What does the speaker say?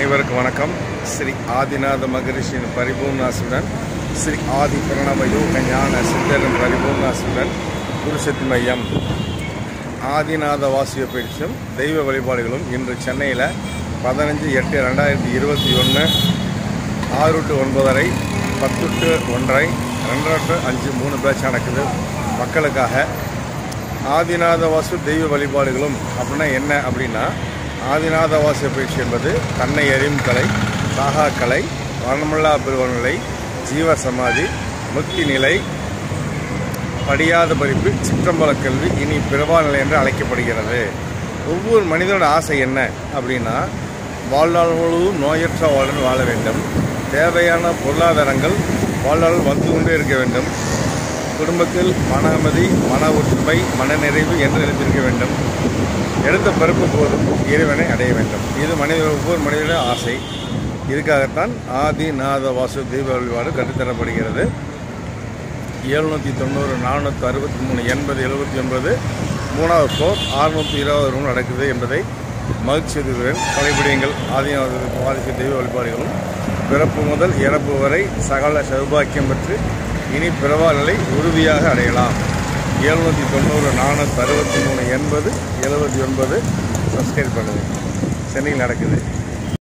அனைவருக்கும் வணக்கம் ஸ்ரீ ஆதிநாத மகரிஷியின் பரிபூர்ணாசுடன் ஸ்ரீ ஆதி பிரணவ யோக ஞான சித்தரின் பரிபூர்ணாசுடன் குருசக்தி மையம் ஆதிநாத வாசிய பயிற்சியும் தெய்வ வழிபாடுகளும் இன்று சென்னையில் பதினஞ்சு எட்டு ரெண்டாயிரத்தி இருபத்தி ஒன்று ஆறு டு ஒன்பதரை பத்து டு ஒன்றரை ரெண்டரை டு அஞ்சு மூணு பேட்ச் நடக்குது மக்களுக்காக ஆதிநாத வாசு தெய்வ வழிபாடுகளும் அப்படின்னா என்ன அப்படின்னா ஆதிநாத வாசு பயிற்சி என்பது தன்னை அறியும் கலை சாகா கலை வனமுல்லா பெருவநிலை ஜீவ சமாதி முக்தி நிலை படியாத பறிப்பு சிற்றம்பல கல்வி இனி பிறவா நிலை என்று அழைக்கப்படுகிறது ஒவ்வொரு மனிதனோட ஆசை என்ன அப்படின்னா வாழ்நாள் முழுவதும் நோயற்ற வாழ்ந்து வாழ வேண்டும் தேவையான பொருளாதாரங்கள் வாழ்நாள் வந்து கொண்டே இருக்க வேண்டும் குடும்பத்தில் மன அமைதி மன ஒற்றுமை மனநிறைவு என்று நினைத்திருக்க வேண்டும் எடுத்த பிறப்பு போதும் இறைவனை அடைய வேண்டும் இது மனித ஒவ்வொரு மனிதனுடைய ஆசை இதுக்காகத்தான் ஆதி நாத வாசு தெய்வ வழிபாடு கற்றுத்தரப்படுகிறது எழுநூற்றி தொண்ணூறு நானூற்றி அறுபத்தி மூணு எண்பது எழுபத்தி ஒன்பது மூணாவது ஃப்ளோர் அறுநூற்றி இருபது ரூம் நடக்குது என்பதை மகிழ்ச்சி தெரிவிக்கிறேன் கலைப்பிடியங்கள் ஆதிநாத வாரிசு தெய்வ வழிபாடுகளும் பிறப்பு முதல் இறப்பு வரை சகல சௌபாக்கியம் பெற்று இனி பிறவா நிலை உறுதியாக அடையலாம் எழுநூற்றி தொண்ணூறு நானூற்றி அறுபத்தி மூணு எண்பது எழுபத்தி ஒன்பது சப்ஸ்கிரைப் பண்ணுங்கள் சென்னையில் நடக்குது